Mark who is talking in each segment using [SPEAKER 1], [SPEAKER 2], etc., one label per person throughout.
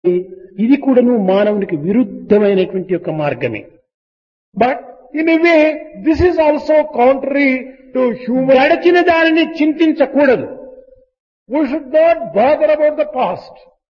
[SPEAKER 1] ఇది కూడాను మానవునికి విరుద్ధమైనటువంటి యొక్క మార్గమే
[SPEAKER 2] But in a way, this is also contrary to human.
[SPEAKER 1] గడచిన దానిని చింతించకూడదు
[SPEAKER 2] We should not bother about the past.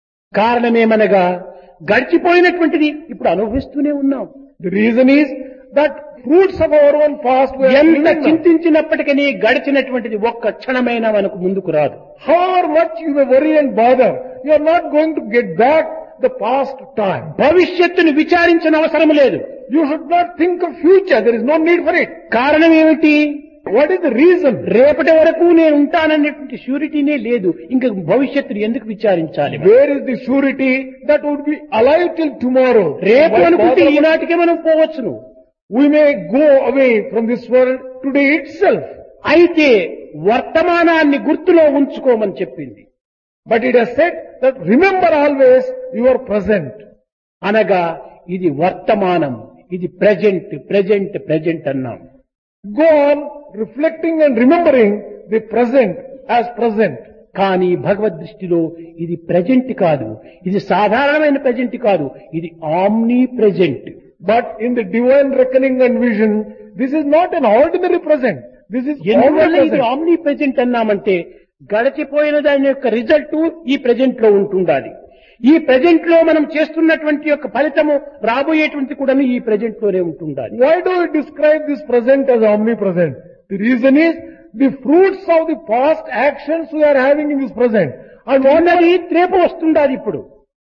[SPEAKER 1] కారణమేమనగా గడిచిపోయినటువంటిది ఇప్పుడు అనుభవిస్తూనే ఉన్నాం
[SPEAKER 2] The reason is that fruits of our own past we are
[SPEAKER 1] ఎంత
[SPEAKER 2] living now.
[SPEAKER 1] చింతించినప్పటికీ గడిచినటువంటిది ఒక్క క్షణమైనా మనకు ముందుకు రాదు
[SPEAKER 2] However much you may worry and bother, you are not going to get back the past time.
[SPEAKER 1] భవిష్యత్తును విచారించిన అవసరం లేదు
[SPEAKER 2] You should not think of future. There is no need for it.
[SPEAKER 1] కారణం ఏమిటి
[SPEAKER 2] What is the reason?
[SPEAKER 1] రేపటి వరకు నేను ఉంటాననేటువంటి షూరిటీనే లేదు ఇంకా భవిష్యత్తును ఎందుకు విచారించాలి
[SPEAKER 2] Where is the surety that would be alive till tomorrow?
[SPEAKER 1] రేపు
[SPEAKER 2] Why
[SPEAKER 1] అనుకుంటే
[SPEAKER 2] bother about-
[SPEAKER 1] ఈనాటికే మనం పోవచ్చును
[SPEAKER 2] We may go away from this world today itself.
[SPEAKER 1] అయితే వర్తమానాన్ని గుర్తులో ఉంచుకోమని చెప్పింది
[SPEAKER 2] But it has said that remember always your present.
[SPEAKER 1] అనగా ఇది వర్తమానం ఇది ప్రజెంట్ ప్రజెంట్ ప్రజెంట్ అన్నాం
[SPEAKER 2] Go on reflecting and remembering the present as present.
[SPEAKER 1] కానీ భగవద్ దృష్టిలో ఇది ప్రజెంట్ కాదు ఇది సాధారణమైన ప్రజెంట్ కాదు ఇది omnipresent
[SPEAKER 2] But in the divine reckoning and vision, this is not an ordinary present. This is
[SPEAKER 1] ఎందువల్ల ఇది
[SPEAKER 2] omnipresent.
[SPEAKER 1] ఆమ్నీ ప్రజెంట్ అన్నామంటే గడిచిపోయిన దాని యొక్క రిజల్ట్ ఈ ప్రజెంట్ లో ఉంటుండాలి ఈ ప్రజెంట్ లో మనం చేస్తున్నటువంటి యొక్క ఫలితము రాబోయేటువంటి కూడా ఈ ప్రజెంట్ లోనే ఉంటుండాలి
[SPEAKER 2] Why do we describe this present as omnipresent? The reason is the fruits of the past actions we are having in this present. And whatever
[SPEAKER 1] ఉన్నది రేపు వస్తుండాలి ఇప్పుడు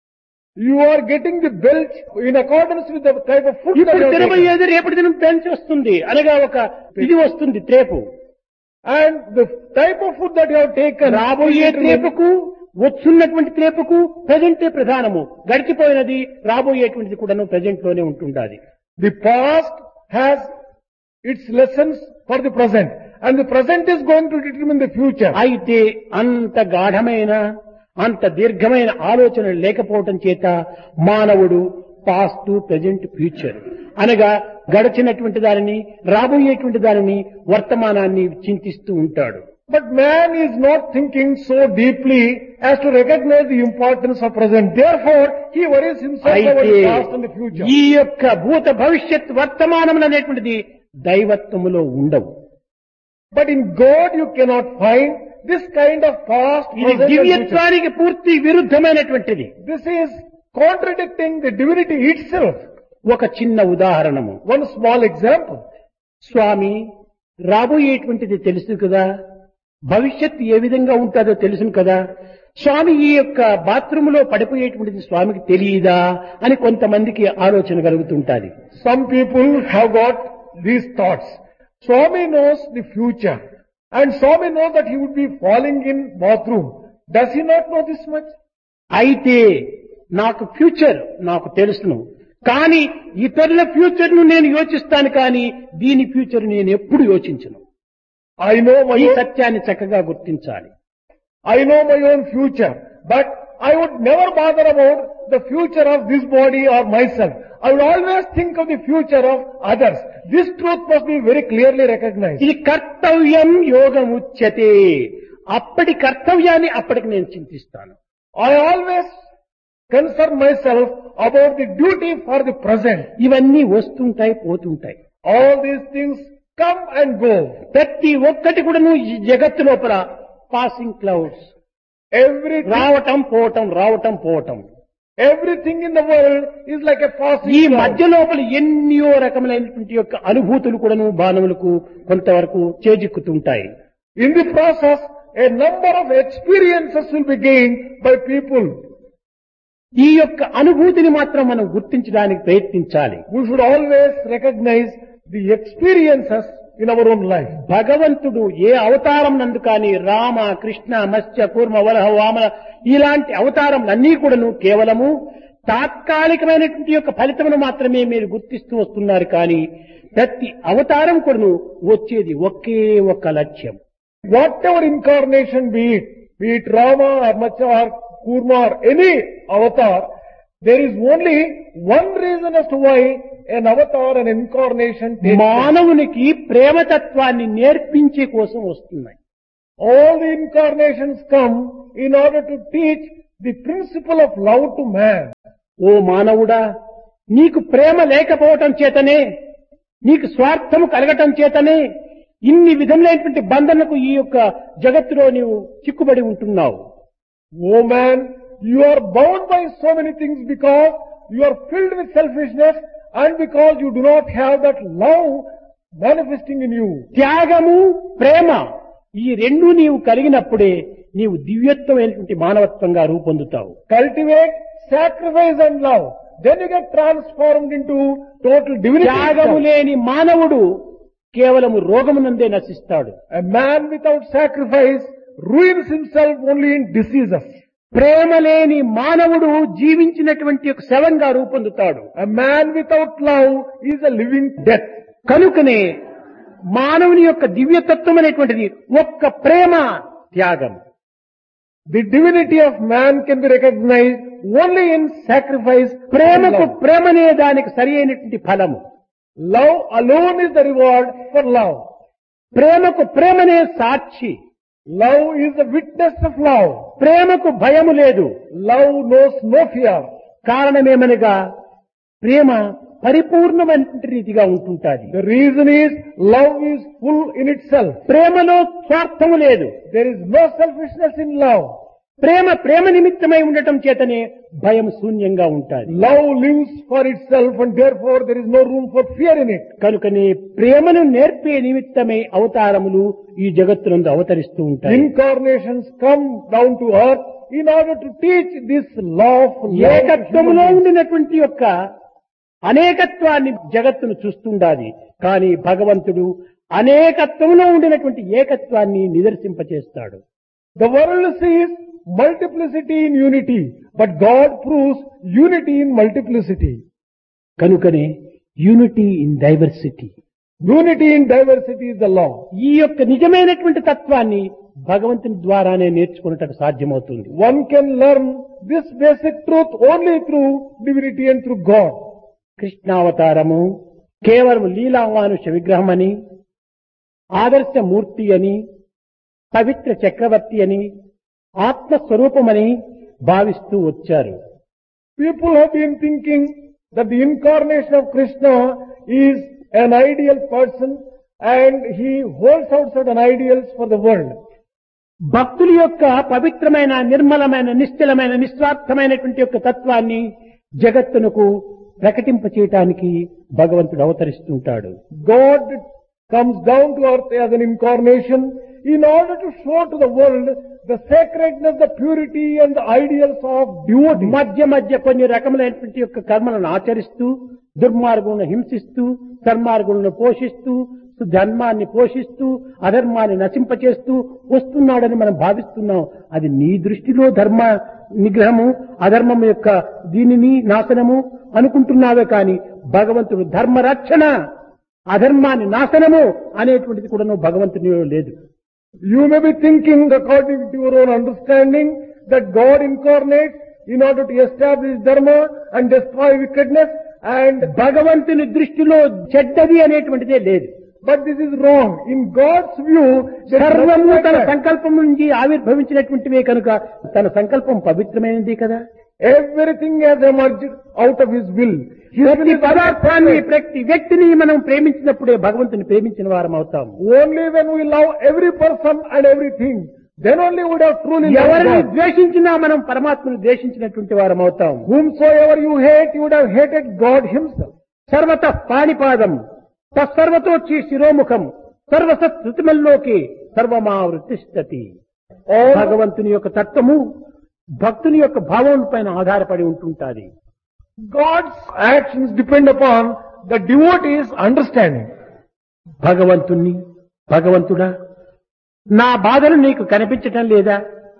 [SPEAKER 2] you are getting the belch in accordance with the type of food that
[SPEAKER 1] ఇప్పుడు
[SPEAKER 2] you are taking.
[SPEAKER 1] తినబోయేది రేపటి దినం పెంచి వస్తుంది అనగా ఒక ఇది వస్తుంది త్రేపు
[SPEAKER 2] And the type of food that you have taken.
[SPEAKER 1] రాబోయే త్రేపుకు వచ్చున్నటువంటి త్రేపుకు ప్రజెంటే ప్రధానము గడిచిపోయినది రాబోయేటువంటిది కూడాను ప్రజెంట్ లోనే ఉంటుండాలి
[SPEAKER 2] The past has its lessons for the present. And the present is going to determine the future.
[SPEAKER 1] అయితే అంత గాఢమైన అంత దీర్ఘమైన ఆలోచన లేకపోవటం చేత మానవుడు పాస్ట్ ప్రజెంట్ ఫ్యూచర్ అనగా గడిచినటువంటి దానిని రాబోయేటువంటి దానిని వర్తమానాన్ని చింతిస్తూ ఉంటాడు
[SPEAKER 2] But man is not thinking so deeply as to recognize the importance of present. Therefore, he worries himself about
[SPEAKER 1] అయితే
[SPEAKER 2] the past and the future.
[SPEAKER 1] ఈ యొక్క భూత భవిష్యత్ వర్తమానములు అనేటువంటిది దైవత్వములో ఉండవు
[SPEAKER 2] But in God you cannot find this kind of past,
[SPEAKER 1] ఇది
[SPEAKER 2] present and future.
[SPEAKER 1] దివ్యత్వానికి పూర్తి విరుద్ధమైనటువంటిది
[SPEAKER 2] This is contradicting the divinity itself.
[SPEAKER 1] ఒక చిన్న ఉదాహరణము
[SPEAKER 2] One small example.
[SPEAKER 1] స్వామి రాబోయేటువంటిది తెలుసు కదా భవిష్యత్తు ఏ విధంగా ఉంటుందో తెలుసును కదా స్వామి ఈ యొక్క బాత్రూమ్ లో పడిపోయేటువంటిది స్వామికి తెలియదా అని కొంతమందికి ఆలోచన కలుగుతుంటాది
[SPEAKER 2] Some people have got these thoughts. Swami knows the future. And Swami knows that he would be falling in bathroom. Does he not know this much?
[SPEAKER 1] అయితే నాకు ఫ్యూచర్ నాకు తెలుసును కానీ ఇతరుల ఫ్యూచర్ ను నేను యోచిస్తాను కానీ దీని ఫ్యూచర్ నేను ఎప్పుడు యోచించను
[SPEAKER 2] I know my
[SPEAKER 1] ఈ
[SPEAKER 2] own,
[SPEAKER 1] సత్యాన్ని చక్కగా గుర్తించాలి
[SPEAKER 2] I know my own future. But I would never bother about the future of this body or myself. I would always think of the future of others. This truth must be very clearly recognized.
[SPEAKER 1] ఇది కర్తవ్యం యోగం ఉచ్యతే అప్పటి కర్తవ్యాన్ని అప్పటికి నేను చింతిస్తాను
[SPEAKER 2] I always concern myself about the duty for the present.
[SPEAKER 1] ఇవన్నీ వస్తుంటాయి పోతుంటాయి
[SPEAKER 2] All these things come and go.
[SPEAKER 1] ప్రతి ఒక్కటి కూడాను ఈ జగత్తు లోపల పాసింగ్ క్లౌడ్స్
[SPEAKER 2] Everything,
[SPEAKER 1] రావటం పోవటం రావటం పోవటం
[SPEAKER 2] everything in the world is like a passing
[SPEAKER 1] ఈ
[SPEAKER 2] cloud.
[SPEAKER 1] మధ్య లోపల ఎన్నో రకములైనటువంటి యొక్క అనుభూతులు కూడాను బాణములకు కొంతవరకు చేజిక్కుతుంటాయి
[SPEAKER 2] In the process, a number of experiences will be gained by people.
[SPEAKER 1] ఈ యొక్క అనుభూతిని మాత్రం మనం గుర్తించడానికి ప్రయత్నించాలి
[SPEAKER 2] We should always recognize the experiences in our own life.
[SPEAKER 1] భగవంతుడు ఏ అవతారం నందు కానీ రామ కృష్ణ మత్స్య కూర్మ వలహ వామన ఇలాంటి అవతారంలన్నీ కూడాను కేవలము తాత్కాలికమైనటువంటి యొక్క ఫలితమును మాత్రమే మీరు గుర్తిస్తూ వస్తున్నారు కానీ ప్రతి అవతారం కూడాను వచ్చేది ఒకే ఒక్క లక్ష్యం
[SPEAKER 2] Whatever incarnation be it, be it Rama or Macha or Kurma or any avatar, there is only one reason as to why an avatar, an incarnation takes place.
[SPEAKER 1] మానవునికి ప్రేమతత్వాన్ని నేర్పించే కోసం వస్తున్నాయి
[SPEAKER 2] All the incarnations come in order to teach the principle of love to man.
[SPEAKER 1] ఓ మానవుడా నీకు ప్రేమ లేకపోవటం చేతనే నీకు స్వార్థము కలగటం చేతనే ఇన్ని విధములైనటువంటి బంధనకు ఈ యొక్క జగత్తులో నీవు చిక్కుబడి ఉంటున్నావు
[SPEAKER 2] Oh man, you are bound by so many things because you are filled with selfishness and because you do not have that love manifesting in you.
[SPEAKER 1] త్యాగము ప్రేమ ఈ రెండు నీవు కలిగినప్పుడే నీవు దివ్యత్వమైనటువంటి మానవత్వంగా రూపొందుతావు
[SPEAKER 2] Cultivate sacrifice and love. Then you get transformed into total divinity.
[SPEAKER 1] త్యాగము
[SPEAKER 2] itself.
[SPEAKER 1] లేని మానవుడు కేవలము రోగమునందే నశిస్తాడు
[SPEAKER 2] A man without sacrifice ruins himself only in diseases.
[SPEAKER 1] ప్రేమ లేని మానవుడు జీవించినటువంటి ఒక శవంగా రూపొందుతాడు
[SPEAKER 2] A man without love is a living death.
[SPEAKER 1] కనుకనే మానవుని యొక్క దివ్యతత్వం అనేటువంటిది ఒక్క ప్రేమ త్యాగం
[SPEAKER 2] The divinity of man can be recognized only in sacrifice. and
[SPEAKER 1] ప్రేమకు
[SPEAKER 2] love.
[SPEAKER 1] ప్రేమనే దానికి సరి అయినటువంటి ఫలము
[SPEAKER 2] Love alone is the reward for love.
[SPEAKER 1] ప్రేమకు ప్రేమనే సాక్షి
[SPEAKER 2] Love is the witness of love.
[SPEAKER 1] ప్రేమకు భయము లేదు
[SPEAKER 2] Love knows no fear.
[SPEAKER 1] కారణమేమనగా ప్రేమ పరిపూర్ణమైనటువంటి రీతిగా ఉంటుంటాది
[SPEAKER 2] The reason is love is full in itself.
[SPEAKER 1] ప్రేమలో స్వార్థము లేదు
[SPEAKER 2] There is no selfishness in love.
[SPEAKER 1] ప్రేమ ప్రేమ నిమిత్తమై ఉండటం చేతనే భయం శూన్యంగా ఉంటాది
[SPEAKER 2] Love lives for itself and therefore there is no room for fear in it.
[SPEAKER 1] కనుకనే ప్రేమను నేర్పే నిమిత్తమై అవతారములు ఈ జగత్తునందు అవతరిస్తూ ఉంటాయి
[SPEAKER 2] Incarnations come down to earth in order to teach this law of love. to
[SPEAKER 1] ఏకత్వములో
[SPEAKER 2] human beings.
[SPEAKER 1] ఉండినటువంటి యొక్క అనేకత్వాన్ని జగత్తును చూస్తుండాది కానీ భగవంతుడు అనేకత్వంలో ఉండినటువంటి ఏకత్వాన్ని నిదర్శింపచేస్తాడు
[SPEAKER 2] The world sees multiplicity in unity, but God proves unity in multiplicity.
[SPEAKER 1] కనుకనే unity in diversity
[SPEAKER 2] Unity in diversity is the law.
[SPEAKER 1] ఈ యొక్క నిజమైనటువంటి తత్వాన్ని భగవంతుని ద్వారానే నేర్చుకున్నట్టు సాధ్యమవుతుంది
[SPEAKER 2] One can learn this basic truth only through divinity and through God.
[SPEAKER 1] కృష్ణావతారము కేవలం లీలామానుష విగ్రహం అని ఆదర్శమూర్తి అని పవిత్ర చక్రవర్తి అని ఆత్మస్వరూపమని భావిస్తూ వచ్చారు
[SPEAKER 2] People have been thinking that the incarnation of Krishna is an ideal person and he holds out certain ideals for the world.
[SPEAKER 1] భక్తుల యొక్క పవిత్రమైన నిర్మలమైన నిశ్చలమైన నిస్వార్థమైనటువంటి యొక్క తత్వాన్ని జగత్తునకు ప్రకటింప చేయటానికి భగవంతుడు అవతరిస్తుంటాడు
[SPEAKER 2] God comes down to earth as an incarnation in order to show to the world the sacredness, the purity and the ideals of devotee.
[SPEAKER 1] మధ్య మధ్య కొన్ని రకములైనటువంటి యొక్క కర్మలను ఆచరిస్తూ దుర్మార్గులను హింసిస్తూ సన్మార్గులను పోషిస్తూ ధర్మాన్ని పోషిస్తూ అధర్మాన్ని నశింపచేస్తూ వస్తున్నాడని మనం భావిస్తున్నాం అది నీ దృష్టిలో ధర్మ నిగ్రహము అధర్మం యొక్క దీనిని నాశనము అనుకుంటున్నావే కాని భగవంతుడు ధర్మ రక్షణ అధర్మాన్ని నాశనము అనేటువంటిది కూడా నువ్వు భగవంతునిలో లేదు
[SPEAKER 2] You may be thinking according to your own understanding that God incarnates in order to establish dharma and destroy wickedness and
[SPEAKER 1] భగవంతుని దృష్టిలో చెడ్డది అనేటువంటిదే లేదు
[SPEAKER 2] but this is wrong. In God's view, there is
[SPEAKER 1] సర్వము
[SPEAKER 2] nothing like
[SPEAKER 1] తన
[SPEAKER 2] that.
[SPEAKER 1] సంకల్పం నుంచి ఆవిర్భవించినటువంటివే కనుక తన సంకల్పం పవిత్రమైనది కదా
[SPEAKER 2] Everything has emerged out of His will. His will
[SPEAKER 1] ప్రతి
[SPEAKER 2] is
[SPEAKER 1] పదార్థాన్ని
[SPEAKER 2] perfect.
[SPEAKER 1] ప్రతి వ్యక్తిని మనం ప్రేమించినప్పుడే భగవంతుని ప్రేమించిన వారం అవుతాం
[SPEAKER 2] Only when we love every person and everything, then only we would have truly loved
[SPEAKER 1] ఎవరిని
[SPEAKER 2] God.
[SPEAKER 1] ద్వేషించినా మనం పరమాత్మను ద్వేషించినటువంటి వారం అవుతాం
[SPEAKER 2] Whomsoever you hate, you would have hated God Himself.
[SPEAKER 1] సర్వత పాణిపాదం తత్సర్వతోచ్చి శిరోముఖం సర్వసత్మల్లోకి సర్వమావృతిష్టతి
[SPEAKER 2] All,
[SPEAKER 1] భగవంతుని యొక్క తత్వము భక్తుని యొక్క భావం పైన ఆధారపడి ఉంటుంటాది
[SPEAKER 2] God's actions depend upon the devotee's understanding.
[SPEAKER 1] భగవంతుణ్ణి భగవంతుడా నా బాధలు నీకు కనిపించటం లేదా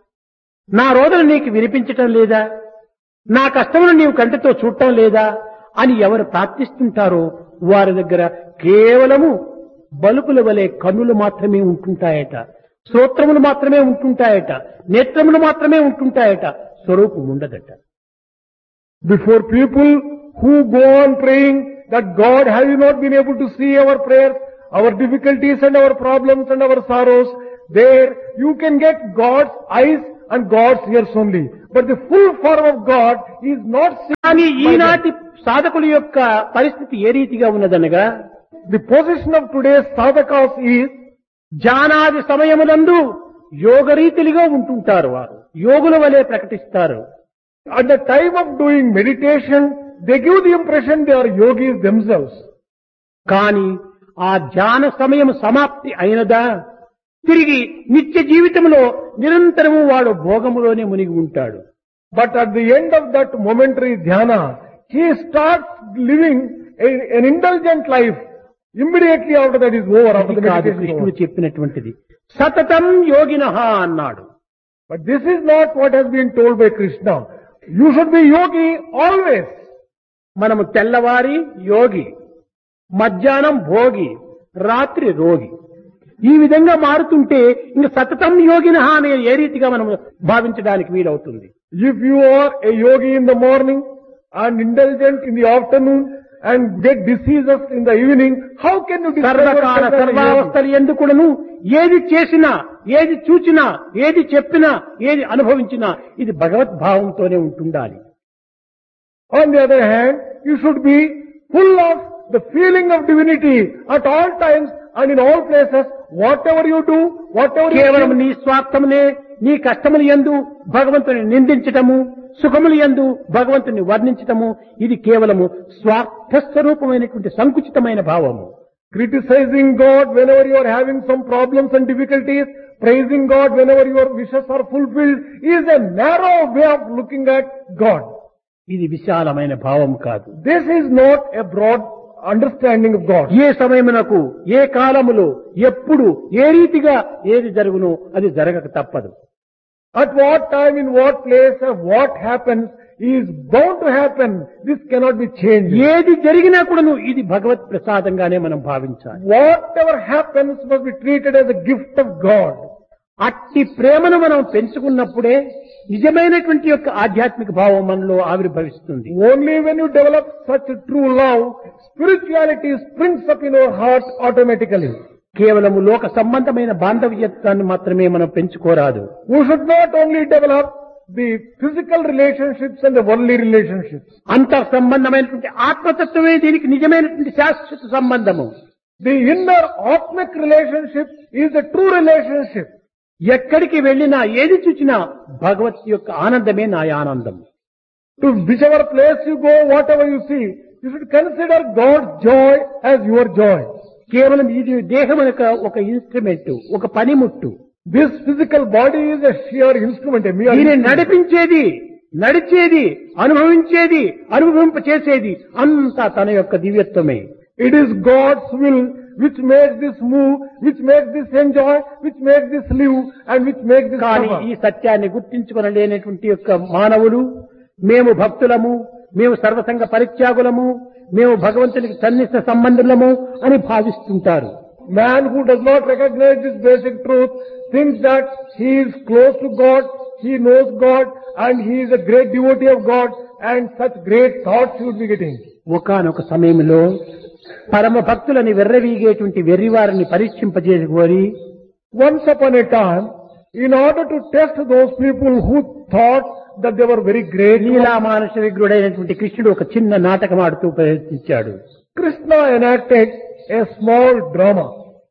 [SPEAKER 1] నా రోదలు నీకు వినిపించటం లేదా నా కష్టములు నీవు కంటితో చూడటం లేదా అని ఎవరు ప్రార్థిస్తుంటారో వారి దగ్గర కేవలము బలుపుల వలె కన్నులు మాత్రమే ఉంటుంటాయట శ్రోత్రములు మాత్రమే ఉంటుంటాయట నేత్రములు మాత్రమే ఉంటుంటాయట స్వరూపం ఉండదట
[SPEAKER 2] Before people who go on praying that God have you not been able to see our prayers, our difficulties and our problems and our sorrows, there you can get God's eyes and God's ears only. But the full form of God is not seen
[SPEAKER 1] కానీ
[SPEAKER 2] by them.
[SPEAKER 1] ఈనాటి సాధకుల యొక్క పరిస్థితి ఏ రీతిగా ఉన్నదనగా
[SPEAKER 2] The position of today's sadhakas is
[SPEAKER 1] జానాది సమయములందు యోగరీతిలుగా ఉంటుంటారు వారు యోగుల వలె ప్రకటిస్తారు
[SPEAKER 2] at the time of doing meditation, they give the impression they are yogis themselves.
[SPEAKER 1] కానీ ఆ ధ్యాన సమయం సమాప్తి అయినదా తిరిగి నిత్య జీవితంలో నిరంతరము వాడు భోగములోనే మునిగి ఉంటాడు
[SPEAKER 2] But at the end of that momentary dhyana, he starts living a, an indulgent life. Immediately after that is over, after
[SPEAKER 1] అది
[SPEAKER 2] the
[SPEAKER 1] కాదు
[SPEAKER 2] meditation is
[SPEAKER 1] కృష్ణుడు
[SPEAKER 2] over.
[SPEAKER 1] చెప్పినటువంటిది సతతం యోగినః అన్నాడు
[SPEAKER 2] But this is not what has been told by Krishna. You should be yogi always.
[SPEAKER 1] మనము తెల్లవారి యోగి మధ్యాహ్నం భోగి రాత్రి రోగి ఈ విధంగా మారుతుంటే ఇంక సతతం యోగిన అనే ఏ రీతిగా మనం భావించడానికి వీలవుతుంది
[SPEAKER 2] If you are a yogi in the morning and indulgent in the afternoon and get diseases in the evening, how can you describe
[SPEAKER 1] సర్వకాల
[SPEAKER 2] yourself as a yogi?
[SPEAKER 1] సర్వావస్థలు ఎందుకును ఏది చేసినా ఏది చూచినా ఏది చెప్పినా ఏది అనుభవించినా ఇది భగవద్భావంతోనే ఉంటుండాలి
[SPEAKER 2] On the other hand, you should be full of the feeling of divinity at all times and in all places. Whatever you do, whatever you
[SPEAKER 1] కేవలం
[SPEAKER 2] think,
[SPEAKER 1] నీ స్వార్థమునే నీ కష్టములు ఎందు భగవంతుని నిందించటము సుఖములు ఎందు భగవంతుని వర్ణించటము ఇది కేవలము స్వార్థ స్వరూపమైనటువంటి సంకుచితమైన భావము
[SPEAKER 2] criticizing God whenever you are having some problems and difficulties, praising God whenever your wishes are fulfilled is a narrow way of looking at God.
[SPEAKER 1] ఇది విశాలమైన భావం కాదు
[SPEAKER 2] This is not a broad understanding of God.
[SPEAKER 1] ఏ సమయమునకు ఏ కాలములో ఎప్పుడు ఏ రీతిగా ఏది జరుగునో అది జరగక తప్పదు
[SPEAKER 2] At what time, in what place, and what happens is bound to happen. This cannot be changed.
[SPEAKER 1] ఏది జరిగినా కూడాను ఇది భగవత్ ప్రసాదంగానే మనం భావించాలి
[SPEAKER 2] Whatever happens must be treated as a gift of God.
[SPEAKER 1] అట్టి ప్రేమను మనం పెంచుకున్నప్పుడే నిజమైనటువంటి యొక్క ఆధ్యాత్మిక భావం మనలో ఆవిర్భవిస్తుంది
[SPEAKER 2] Only when you develop such a true love, spirituality springs up in your heart automatically.
[SPEAKER 1] కేవలము లోక సంబంధమైన బాంధవ్యత్వాన్ని మాత్రమే మనం పెంచుకోరాదు
[SPEAKER 2] We should not only develop the physical relationships and the worldly relationships.
[SPEAKER 1] అంతర్ సంబంధమైనటువంటి ఆత్మతత్వమే దీనికి నిజమైనటువంటి శాశ్వత సంబంధము
[SPEAKER 2] The inner atmic relationship is the true relationship.
[SPEAKER 1] ఎక్కడికి వెళ్ళినా ఏది చూచినా భగవత్ యొక్క ఆనందమే నా ఆనందం
[SPEAKER 2] To whichever place you go, whatever you see, you should consider God's joy as your joy.
[SPEAKER 1] కేవలం ఇది దేహం యొక్క ఒక ఇన్స్ట్రుమెంట్ ఒక పనిముట్టు
[SPEAKER 2] This physical body is a sheer instrument, a mere
[SPEAKER 1] దీన్ని
[SPEAKER 2] instrument.
[SPEAKER 1] నడిపించేది నడిచేది అనుభవించేది అనుభవింప చేసేది అంతా తన యొక్క దివ్యత్వమే
[SPEAKER 2] It is God's will which makes this move, which makes this enjoy, which makes this live, and which makes this
[SPEAKER 1] కానీ
[SPEAKER 2] suffer.
[SPEAKER 1] ఈ సత్యాన్ని గుర్తించుకొనలేనటువంటి యొక్క మానవులు మేము భక్తులము మేము సర్వసంగ పరిత్యాగులము మేము భగవంతునికి సన్నిహిత సంబంధులము అని భావిస్తుంటారు
[SPEAKER 2] Man who does not recognize this basic truth thinks that he is close to God, he knows God, and he is a great devotee of God, and such great thoughts he would be getting.
[SPEAKER 1] ఒకానొక సమయంలో పరమ భక్తులని వెర్రవీగేటువంటి వెర్రివారిని పరీక్షింపజేసుకొని
[SPEAKER 2] Once upon a time, in order to test those people who thought that they were very great,
[SPEAKER 1] లీలా మానుష విగ్రుడైనటువంటి కృష్ణుడు ఒక చిన్న నాటకం ఆడుతూ ప్రయత్నించాడు
[SPEAKER 2] Krishna enacted a small drama.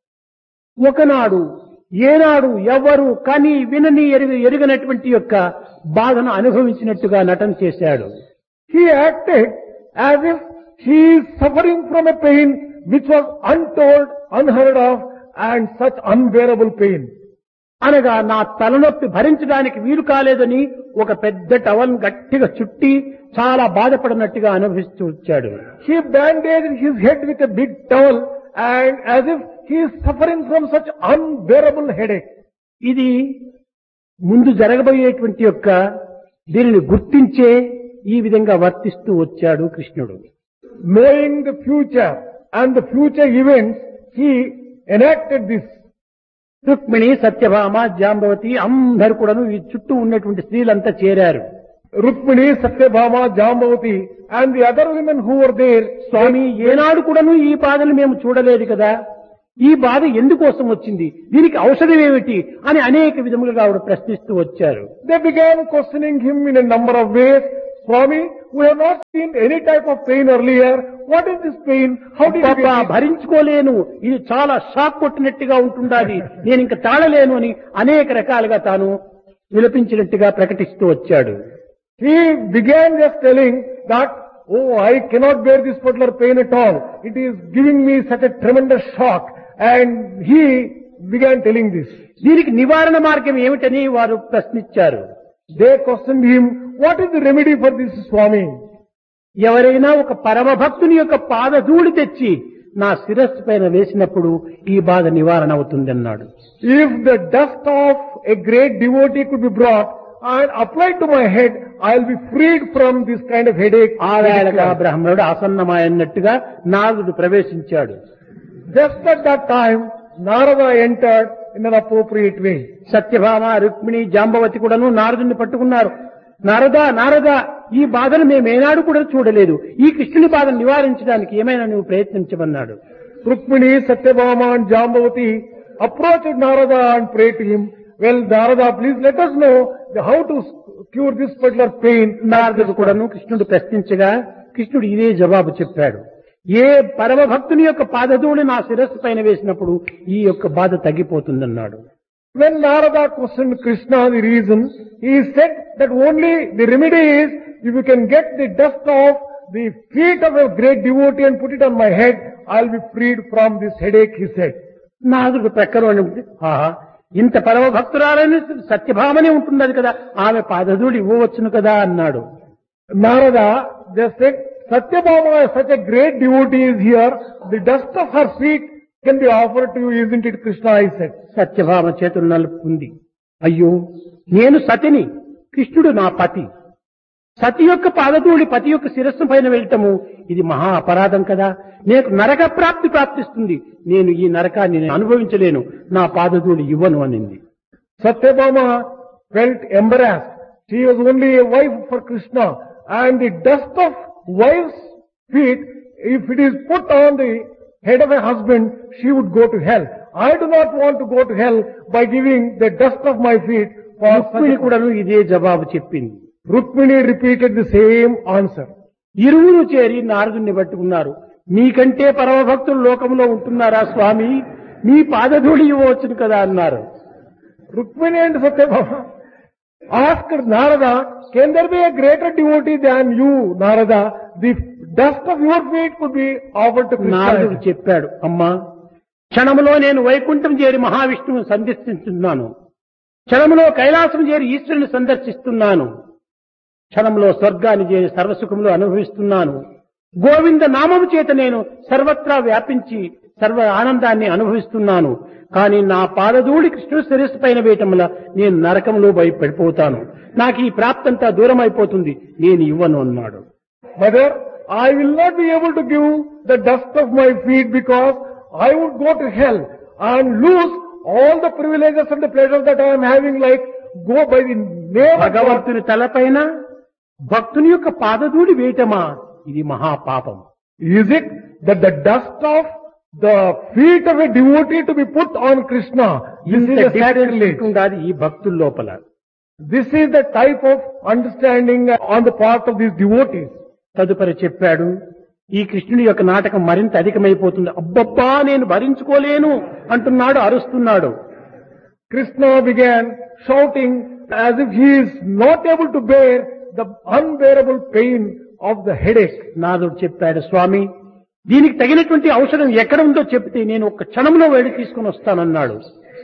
[SPEAKER 1] ఒకనాడు ఏనాడు ఎవ్వరు కని వినని ఎరుగ ఎరుగనటువంటి యొక్క బాధను అనుభవించినట్టుగా నటన చేశాడు
[SPEAKER 2] He acted as if he is suffering from a pain which was untold, unheard of, and such unbearable pain.
[SPEAKER 1] అనగా నా తలనొప్పి భరించడానికి వీలు కాలేదని ఒక పెద్ద టవల్ గట్టిగా చుట్టి చాలా బాధపడినట్టుగా అనుభవిస్తూ వచ్చాడు
[SPEAKER 2] He bandaged his head with a big towel and as if he is suffering from such unbearable headache.
[SPEAKER 1] ఇది ముందు జరగబోయేటువంటి యొక్క దీనిని గుర్తించే ఈ విధంగా వర్తిస్తూ వచ్చాడు కృష్ణుడు
[SPEAKER 2] Knowing the future and the future events, he enacted this.
[SPEAKER 1] Rukmini Satyabhama Jambavati అందరు కూడాను ఈ చుట్టూ ఉన్నటువంటి స్త్రీలంతా చేరారు
[SPEAKER 2] Rukmini, Satyabhama, Jambavati and the other women who were there,
[SPEAKER 1] స్వామి ఏనాడు కూడాను ఈ బాధలు మేము చూడలేదు కదా ఈ బాధ ఎందుకోసం వచ్చింది దీనికి ఔషధం ఏమిటి అని అనేక విధములుగా ఆవిడ ప్రశ్నిస్తూ వచ్చారు
[SPEAKER 2] They began questioning him in a number of ways. Swami, we have not seen any type of pain earlier. What is this pain? How did you
[SPEAKER 1] పాప
[SPEAKER 2] get it?
[SPEAKER 1] భరించుకోలేను ఇది చాలా షాక్ కొట్టినట్టుగా ఉంటుండాలి నేను ఇంకా తాళలేను అని అనేక రకాలుగా తాను విలపించినట్టుగా ప్రకటిస్తూ వచ్చాడు
[SPEAKER 2] He began just telling that, oh, I cannot bear this particular pain at all. It is giving me such a tremendous shock. And he began telling this.
[SPEAKER 1] దీనికి నివారణ మార్గం ఏమిటని వారు ప్రశ్నించారు
[SPEAKER 2] They questioned him, what is the remedy for this Swami?
[SPEAKER 1] ఎవరైనా ఒక పరమ భక్తుని యొక్క పాదధూళి తెచ్చి నా శిరస్సు పైన వేసినప్పుడు ఈ బాధ నివారణ అవుతుందన్నాడు
[SPEAKER 2] If the dust of a great devotee could be brought and applied to my head, I'll be freed from this kind of headache.
[SPEAKER 1] ఆ వేళగా బ్రహ్మణుడు ఆసన్నమాయన్నట్టుగా నారదుడు ప్రవేశించాడు
[SPEAKER 2] Just at that time, Narada entered in an appropriate way.
[SPEAKER 1] Satyabhama Rukmini Jambavati కూడాను నారదుని పట్టుకున్నారు నారదా నారదా ఈ బాధను మేము ఏనాడు కూడా చూడలేదు ఈ కృష్ణుని బాధను నివారించడానికి ఏమైనా నువ్వు ప్రయత్నించమన్నాడు
[SPEAKER 2] Rukmini, Satyabhama and Jambavati approached Narada and prayed to him, well, Narada, please let us know the- how to s- cure this particular pain.
[SPEAKER 1] నారదుడు కూడాను కృష్ణుడు ప్రశ్నించగా కృష్ణుడు ఇదే జవాబు చెప్పాడు ఏ పరమ భక్తుని యొక్క పాదధూళి నా శిరస్సు పైన వేసినప్పుడు ఈ యొక్క బాధ తగ్గిపోతుందన్నాడు
[SPEAKER 2] When Narada questioned Krishna the reason, he said that only the remedy is if you can get the dust off the feet of a great devotee and put it on my head, I'll be freed from this headache, he said.
[SPEAKER 1] నారదుడు ప్రక్కన ఉండి, ఆహా ఇంత పరమ భక్తురాలని సత్యభామనే ఉంటున్నది కదా ఆమె పాదధూళి ఇవ్వవచ్చును కదా అన్నాడు
[SPEAKER 2] Narada just said, Satyabhama, such a great devotee is here, the dust of her feet can be offered to you, isn't it, Krishna? I said.
[SPEAKER 1] Satyabhama చేతులు నలుపుకుంది అయ్యో నేను సతిని కృష్ణుడు నా పతి సతి యొక్క పాదధూళి పతి యొక్క శిరస్సు పైన వెళ్ళటము ఇది మహా అపరాధం కదా నేను నరక ప్రాప్తి ప్రాప్తిస్తుంది నేను ఈ నరకాన్ని నేను అనుభవించలేను నా పాదధూళి ఇవ్వను అనింది
[SPEAKER 2] Satyabhama felt embarrassed. She was only a wife for Krishna and the dust of wife's feet, if it is put on the head of a husband, she would go to hell. I do not want to go to hell by giving the dust of my feet for
[SPEAKER 1] Rukmini
[SPEAKER 2] such a-
[SPEAKER 1] కూడాను ఇదే జవాబు చెప్పింది
[SPEAKER 2] Rukmini repeated the same answer.
[SPEAKER 1] ఇరువురు చేరి నారదుని పట్టుకున్నారు మీకంటే పరమభక్తులు లోకంలో ఉంటున్నారా స్వామి మీ పాదధూళి ఇవ్వవచ్చును కదా అన్నారు
[SPEAKER 2] Rukmini and Satyabhama asked Narada, can there be a greater devotee than you, Narada? The dust of your feet could be offered to
[SPEAKER 1] నారదుడు
[SPEAKER 2] Krishna.
[SPEAKER 1] చెప్పాడు అమ్మా క్షణములో నేను వైకుంఠం చేరి మహావిష్ణువుని సందర్శిస్తున్నాను క్షణములో కైలాసం చేరి ఈశ్వరుని సందర్శిస్తున్నాను క్షణంలో స్వర్గాన్ని చేరి సర్వసుఖములు అనుభవిస్తున్నాను గోవింద నామము చేత నేను సర్వత్రా వ్యాపించి సర్వ ఆనందాన్ని అనుభవిస్తున్నాను కానీ నా పాదధూళి కృష్ణుడు శిరస్సు పైన వేయటం వల్ల నేను నరకంలో భయ పడిపోతాను నాకు ఈ ప్రాప్తంతా దూరం అయిపోతుంది నేను ఇవ్వను అన్నాడు
[SPEAKER 2] Mother, I will not be able to give the dust of my feet because I would go to hell and lose all the privileges and the pleasures that I am having like go by the name of God.
[SPEAKER 1] భగవంతుని తలపైన భక్తుని యొక్క పాదధూళి వేయటమా ఇది మహాపాపం
[SPEAKER 2] Is it that the dust of the feet of a devotee to be put on Krishna? This
[SPEAKER 1] ఇంత
[SPEAKER 2] is a
[SPEAKER 1] difference
[SPEAKER 2] sacrilege.
[SPEAKER 1] ఉండాలి ఈ భక్తుల లోపల
[SPEAKER 2] This is the type of understanding on the part of these devotees.
[SPEAKER 1] తదుపరి చెప్పాడు ఈ కృష్ణుని యొక్క నాటకం మరింత అధికమైపోతుంది అబ్బబ్బా నేను భరించుకోలేను అంటున్నాడు అరుస్తున్నాడు
[SPEAKER 2] Krishna began shouting as if he is not able to bear the unbearable pain of the headache.
[SPEAKER 1] నాదుడు చెప్పాడు స్వామి దీనికి తగినటువంటి ఔషధం ఎక్కడ ఉందో చెప్తే నేను ఒక క్షణంలో వెళ్ళి తీసుకుని వస్తానన్నాడు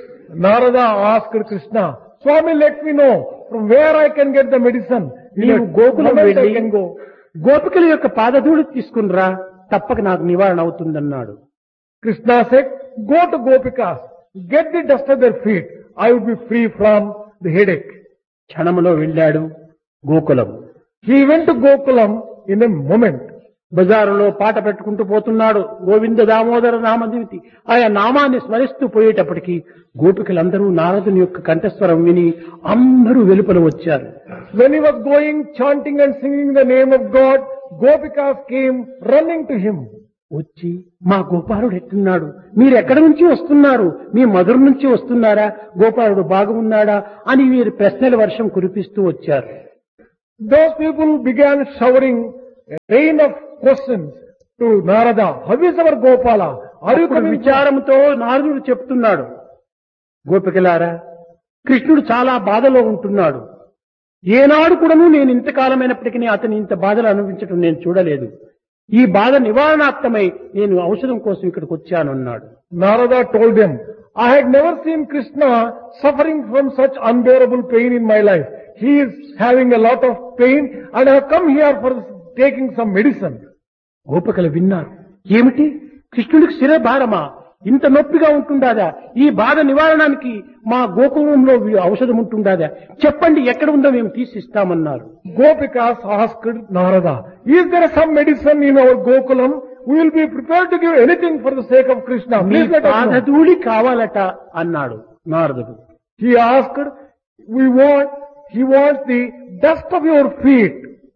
[SPEAKER 2] Narada asked Krishna, Swami, let me know from where I can get the medicine. In
[SPEAKER 1] నీవు
[SPEAKER 2] a
[SPEAKER 1] గోకులం
[SPEAKER 2] moment I
[SPEAKER 1] వెళ్ళి
[SPEAKER 2] can go.
[SPEAKER 1] గోపికల యొక్క పాదధూళి తీసుకునిరా తప్పక నాకు నివారణ అవుతుందన్నాడు
[SPEAKER 2] Krishna said, go to Gopikas, get the dust of their feet. I would be free from the headache.
[SPEAKER 1] క్షణములో వెళ్ళాడు Gokulam
[SPEAKER 2] He went to Gokulam in a moment.
[SPEAKER 1] బజారులో పాట పెట్టుకుంటూ పోతున్నాడు గోవింద దామోదర నామదివితి ఆయా నామాన్ని స్మరిస్తూ పోయేటప్పటికి గోపికలందరూ నారదుని యొక్క కంఠస్వరం విని అందరూ వెలుపల వచ్చారు
[SPEAKER 2] When he was going, chanting and singing the name of God, Gopikas came running to him.
[SPEAKER 1] వచ్చి మా గోపాలుడు ఎట్టున్నాడు మీరు ఎక్కడి నుంచి వస్తున్నారు మీ మధుర నుంచి వస్తున్నారా గోపాలుడు బాగున్నాడా అని వీరు ప్రశ్నల వర్షం కురిపిస్తూ వచ్చారు
[SPEAKER 2] Those people began showering a rain of questions to Narada. How is our Gopala? Are you
[SPEAKER 1] అప్పుడు
[SPEAKER 2] coming?
[SPEAKER 1] విచారంతో నారదుడు చెప్తున్నాడు గోపికలారా కృష్ణుడు చాలా బాధలో ఉంటున్నాడు ఏనాడు కూడాను నేను ఇంతకాలమైనప్పటికీ అతని ఇంత బాధలు అనుభవించడం నేను చూడలేదు ఈ బాధ నివారణార్థమై నేను ఔషధం కోసం ఇక్కడికి వచ్చాను అన్నాడు
[SPEAKER 2] Narada told them, I had never seen Krishna suffering from such unbearable pain in my life. He is having a lot of pain and I have come here for taking some medicine.
[SPEAKER 1] గోపికలు విన్నారు ఏమిటి కృష్ణుడికి శిర భారమా ఇంత నొప్పిగా ఉంటుందాదా ఈ బాధ నివారణానికి మా గోకులంలో వి- ఔషధం ఉంటుందాదా చెప్పండి ఎక్కడ ఉందో మేము తీసిస్తామన్నారు
[SPEAKER 2] Gopikas asked Narada, is there some medicine in our Gokulam? We will be prepared to give anything for the sake of Krishna.
[SPEAKER 1] Me
[SPEAKER 2] Please let us know.
[SPEAKER 1] పాదధూళి కావాలట అన్నాడు నారదుడు
[SPEAKER 2] He asked, we want, he wants the dust of your feet.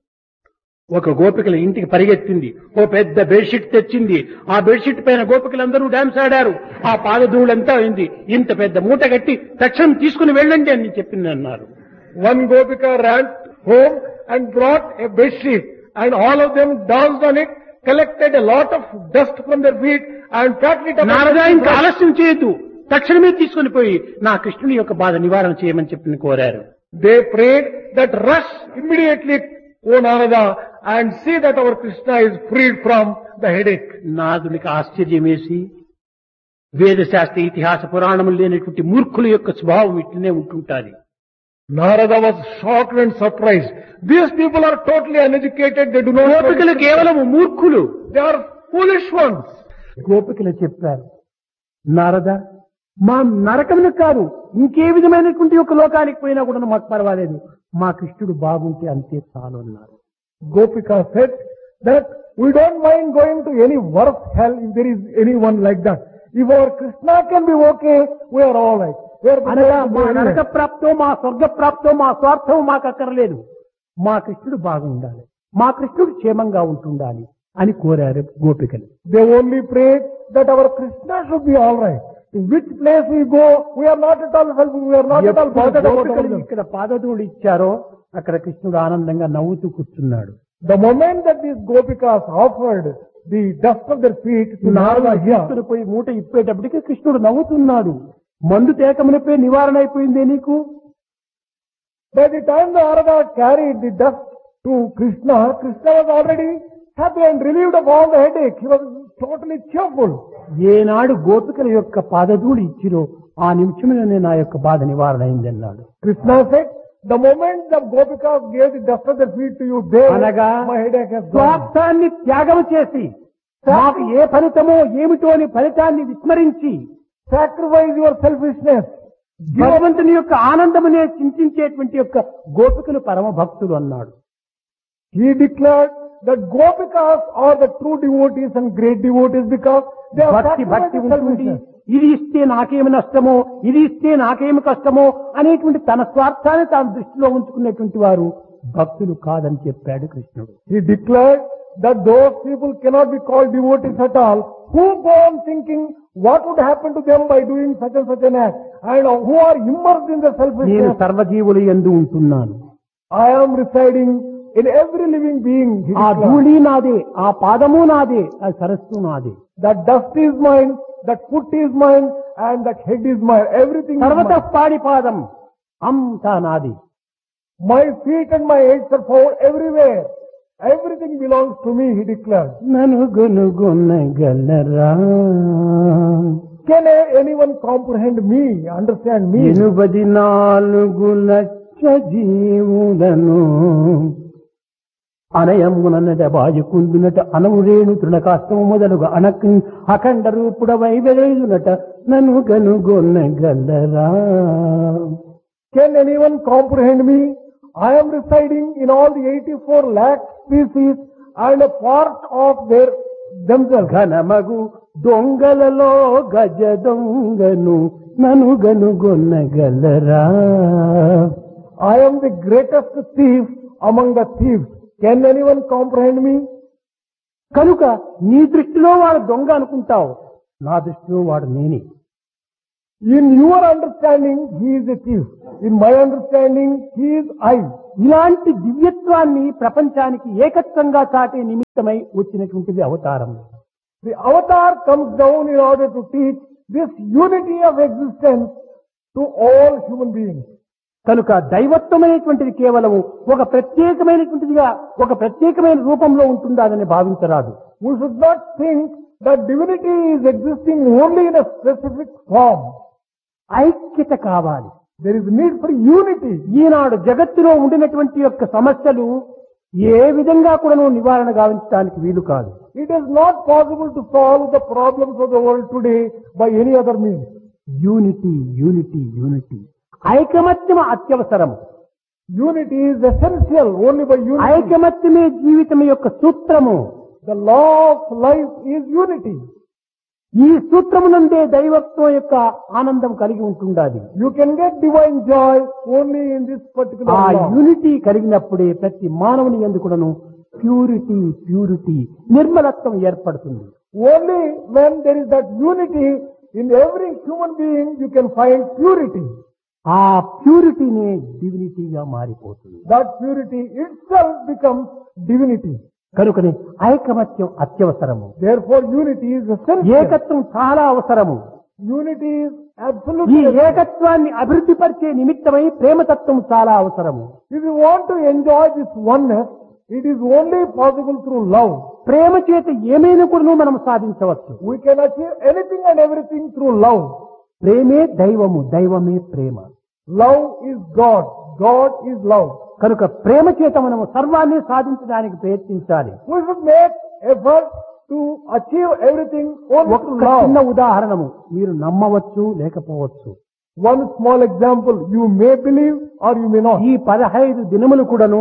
[SPEAKER 1] ఒక గోపికల ఇంటికి పరిగెత్తింది ఓ పెద్ద bedsheet తెచ్చింది ఆ బెడ్షీట్ పైన గోపికలందరూ డాన్స్ ఆడారు ఆ పాదధూళంతా అయింది ఇంత పెద్ద మూట కట్టి తక్షణం తీసుకుని వెళ్ళండి అని చెప్పింది అన్నారు
[SPEAKER 2] One Gopika ran home and brought a bedsheet and all of them danced on it, collected a lot of dust from their feet and packed it up.
[SPEAKER 1] నారదా ఇంకా ఆలస్యం చేయొద్దు తక్షణమే తీసుకుని పోయి నా కృష్ణుని యొక్క బాధ నివారణ చేయమని చెప్పి కోరారు
[SPEAKER 2] They prayed that rush immediately, O Narada, and see that our Krishna is freed from the headache.
[SPEAKER 1] నాదునికి ఆశ్చర్యం వేసి వేదశాస్త్ర ఇతిహాస పురాణములు లేనటువంటి మూర్ఖుల యొక్క స్వభావం ఇట్లనే ఉంటుంటాది
[SPEAKER 2] Narada was shocked and surprised. These people are totally uneducated. They do not know.
[SPEAKER 1] గోపికలు కేవలం మూర్ఖులు
[SPEAKER 2] They are foolish ones.
[SPEAKER 1] గోపికలు చెప్పారు నారద మా నరకమును కాదు ఇంకే విధమైనటువంటి ఒక లోకానికి పోయినా కూడా మాకు పర్వాలేదు మా కృష్ణుడు బాగుంటే అంతే చాలు అన్నారు
[SPEAKER 2] Gopika said that we don't mind going to any worse hell if there is anyone like that. If our Krishna can be okay, we are all right. We are
[SPEAKER 1] అనగా
[SPEAKER 2] prepared to
[SPEAKER 1] మా
[SPEAKER 2] go
[SPEAKER 1] నరక
[SPEAKER 2] anywhere.
[SPEAKER 1] ప్రాప్తో మా స్వర్గ ప్రాప్తో మా స్వార్థం మాకు అక్కర్లేదు మా కృష్ణుడు బాగుండాలి మా కృష్ణుడు క్షేమంగా ఉంటుండాలి అని కోరారు గోపికలు
[SPEAKER 2] They only prayed that our Krishna should be all right. In which place we go, we are not at all helpful, we are not at all
[SPEAKER 1] ఎప్పుడు
[SPEAKER 2] bothered about
[SPEAKER 1] గోపికలు
[SPEAKER 2] ourselves.
[SPEAKER 1] ఇక్కడ పాదధూళి ఇచ్చారో అక్కడ కృష్ణుడు ఆనందంగా నవ్వుతూ కూర్చున్నాడు
[SPEAKER 2] The moment that these Gopikas offered the dust of their feet to Narada here,
[SPEAKER 1] తీసుకుని పోయి మూట ఇప్పేటప్పటికి కృష్ణుడు నవ్వుతున్నాడు మందు తేకమునిపై నివారణ అయిపోయిందే నీకు
[SPEAKER 2] by the time the Narada carried the dust to Krishna, Krishna was already happy and relieved of all the headache. He was totally cheerful.
[SPEAKER 1] ఏనాడు గోపికల యొక్క పాదధూళి ఇచ్చిరో ఆ నిమిషంలోనే నా యొక్క బాధ నివారణ అయిందన్నాడు
[SPEAKER 2] Krishna said, the moment the Gopikas gave the dust of their feet to you, there
[SPEAKER 1] అనగా
[SPEAKER 2] my headache has gone.
[SPEAKER 1] స్వార్థాన్ని త్యాగం చేసి నాకు ఏ ఫలితమో ఏమిటో అని ఫలితాన్ని విస్మరించి
[SPEAKER 2] Sacrifice your selfishness. Give up.
[SPEAKER 1] భగవంతుని యొక్క ఆనందమునే చింతించేటువంటి యొక్క గోపికలు పరమ భక్తులు అన్నాడు
[SPEAKER 2] He declared that Gopikas are the true devotees and great devotees because they are
[SPEAKER 1] భక్తి భక్తి
[SPEAKER 2] sacrificing
[SPEAKER 1] ఉంటుంది
[SPEAKER 2] selfishness.
[SPEAKER 1] ఇది ఇస్తే నాకేమి నష్టమో ఇది ఇస్తే నాకేమి కష్టమో అనేటువంటి తన స్వార్థాన్ని తాను దృష్టిలో ఉంచుకునేటువంటి వారు భక్తులు కాదని చెప్పాడు కృష్ణుడు
[SPEAKER 2] He declared that those people cannot be called devotees at all who go on thinking what would happen to them by doing such and such an act and who are immersed in the
[SPEAKER 1] నేను
[SPEAKER 2] selfishness.
[SPEAKER 1] సర్వజీవులు ఎందు ఉంటున్నాను
[SPEAKER 2] I am residing in every living being. He
[SPEAKER 1] ఆ
[SPEAKER 2] declared.
[SPEAKER 1] ధూళి నాదే ఆ పాదము నాదే ఆ సరస్సు నాదే
[SPEAKER 2] That dust is mine, that foot is mine, and that head is mine. Everything is
[SPEAKER 1] సర్వత
[SPEAKER 2] mine.
[SPEAKER 1] పాడి పాదం అంతా నాది
[SPEAKER 2] My feet and my heads are found everywhere. Everything belongs to me, he declared.
[SPEAKER 1] నను గొనుగొనగలరా
[SPEAKER 2] Can anyone comprehend me, understand me?
[SPEAKER 1] ఎనుబది నాలుగు లక్ష జీవులను అనయమునట బాజుకుందునట అనవురేణు తృణకాష్టము మొదలుగా అనక్ అఖండ రూపుడవై వెలయునట నన్ను గనుగొనగలరా
[SPEAKER 2] Can anyone comprehend me? I am residing in all the 84 lakh species and a part of their themselves.
[SPEAKER 1] ఘనమగు దొంగలలో గజ దొంగను నన్ను గనుగొనగలరా
[SPEAKER 2] I am the greatest thief among the thieves. Can anyone comprehend me?
[SPEAKER 1] కనుక నీ దృష్టిలో వాడు దొంగ అనుకుంటావు నా దృష్టిలో వాడు నేనే
[SPEAKER 2] In your understanding, he is a thief. In my understanding, he is I.
[SPEAKER 1] ఇలాంటి దివ్యత్వాన్ని ప్రపంచానికి ఏకత్వంగా చాటే నిమిత్తమై వచ్చినటువంటిది అవతారం
[SPEAKER 2] The avatar comes down in order to teach this unity of existence to all human beings.
[SPEAKER 1] కనుక దైవత్వమైనటువంటిది కేవలము ఒక ప్రత్యేకమైనటువంటిదిగా ఒక ప్రత్యేకమైన రూపంలో ఉంటుందని భావించరాదు
[SPEAKER 2] We should not think that divinity is existing only in a specific form.
[SPEAKER 1] ఐక్యత కావాలి
[SPEAKER 2] There is need for unity.
[SPEAKER 1] ఈనాడు జగత్తులో ఉండినటువంటి యొక్క సమస్యలు ఏ విధంగా కూడా నివారణ గావించడానికి వీలు కాదు
[SPEAKER 2] It is not possible to solve the problems of the world today by any other means.
[SPEAKER 1] Unity unity unity ఐకమత్యం అత్యవసరము
[SPEAKER 2] Unity is essential only by unity.
[SPEAKER 1] ఐకమత్యమే జీవితం యొక్క సూత్రము
[SPEAKER 2] The law of life is unity.
[SPEAKER 1] ఈ సూత్రము నుండే దైవత్వం యొక్క ఆనందం కలిగి ఉంటుండాలి
[SPEAKER 2] You can get divine joy only in this particular
[SPEAKER 1] ఆ
[SPEAKER 2] law.
[SPEAKER 1] యూనిటీ కలిగినప్పుడే ప్రతి మానవుని ఎందుకును ప్యూరిటీ ప్యూరిటీ నిర్మలత్వం ఏర్పడుతుంది
[SPEAKER 2] Only when there is that unity in every human being you can find purity.
[SPEAKER 1] ఆ ప్యూరిటీనే డివినిటీగా మారిపోతుంది
[SPEAKER 2] That purity itself becomes divinity.
[SPEAKER 1] కనుకనే ఐకమత్యం అత్యవసరము
[SPEAKER 2] Therefore unity is essential.
[SPEAKER 1] ఏకత్వం చాలా అవసరము
[SPEAKER 2] Unity is
[SPEAKER 1] ఈ
[SPEAKER 2] absolutely essential.
[SPEAKER 1] ఏకత్వాన్ని అభివృద్ధి పరిచే నిమిత్తమై ప్రేమతత్వం చాలా అవసరము
[SPEAKER 2] If you want to enjoy this oneness, it is only possible through love.
[SPEAKER 1] ప్రేమ చేత ఏమైనా కూడా మనం సాధించవచ్చు
[SPEAKER 2] We can achieve anything and everything through love.
[SPEAKER 1] ప్రేమే దైవము దైవమే ప్రేమ
[SPEAKER 2] Love is God. God is love.
[SPEAKER 1] కనుక ప్రేమ చేత మనము సర్వాన్ని సాధించడానికి ప్రయత్నించాలి
[SPEAKER 2] We should make effort to achieve everything only
[SPEAKER 1] ఒక్క
[SPEAKER 2] through
[SPEAKER 1] చిన్న
[SPEAKER 2] love.
[SPEAKER 1] ఉదాహరణము మీరు నమ్మవచ్చు లేకపోవచ్చు
[SPEAKER 2] One small example, you may believe or you may not.
[SPEAKER 1] ఈ పదహైదు దినములు కూడాను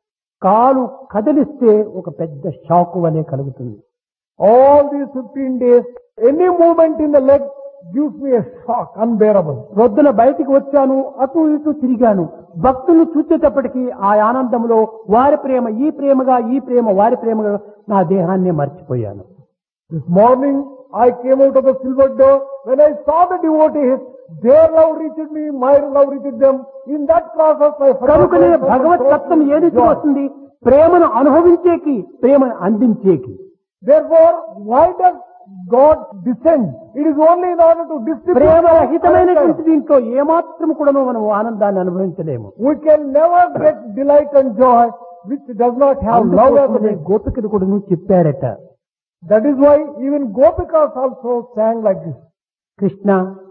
[SPEAKER 1] కాలు కదిలిస్తే ఒక పెద్ద షాక్ వలె కలుగుతుంది
[SPEAKER 2] All these 15 days, any movement in the leg gives me a shock, unbearable.
[SPEAKER 1] రొద్దున బయటికి వచ్చాను అటు ఇటు తిరిగాను భక్తులు చూసేటప్పటికి ఆ ఆనందంలో వారి ప్రేమ ఈ ప్రేమగా ఈ ప్రేమ వారి ప్రేమగా నా దేహాన్ని మర్చిపోయాను
[SPEAKER 2] This morning, I came out of the silver door. When I saw the devotees, their love reached me, my love reached them. In that process, I forgot
[SPEAKER 1] కనుకనే
[SPEAKER 2] myself and
[SPEAKER 1] భగవత్
[SPEAKER 2] so
[SPEAKER 1] తత్వం
[SPEAKER 2] much
[SPEAKER 1] ఏది
[SPEAKER 2] joy.
[SPEAKER 1] వస్తుంది ప్రేమను అనుభవించేకి ప్రేమను అందించేకి
[SPEAKER 2] Therefore, why does God descend? It is only in order to distribute.
[SPEAKER 1] Prema
[SPEAKER 2] our
[SPEAKER 1] రహితమైనటువంటి
[SPEAKER 2] pleasure.
[SPEAKER 1] దీంట్లో ఏమాత్రం కూడాను మనం ఆనందాన్ని అనుభవించలేము
[SPEAKER 2] We can never get delight and joy which does not have love as a
[SPEAKER 1] అందుకోసమే
[SPEAKER 2] base.
[SPEAKER 1] గోపికలు కూడా చెప్పారట
[SPEAKER 2] That is why even Gopikas also sang like this.
[SPEAKER 1] Krishna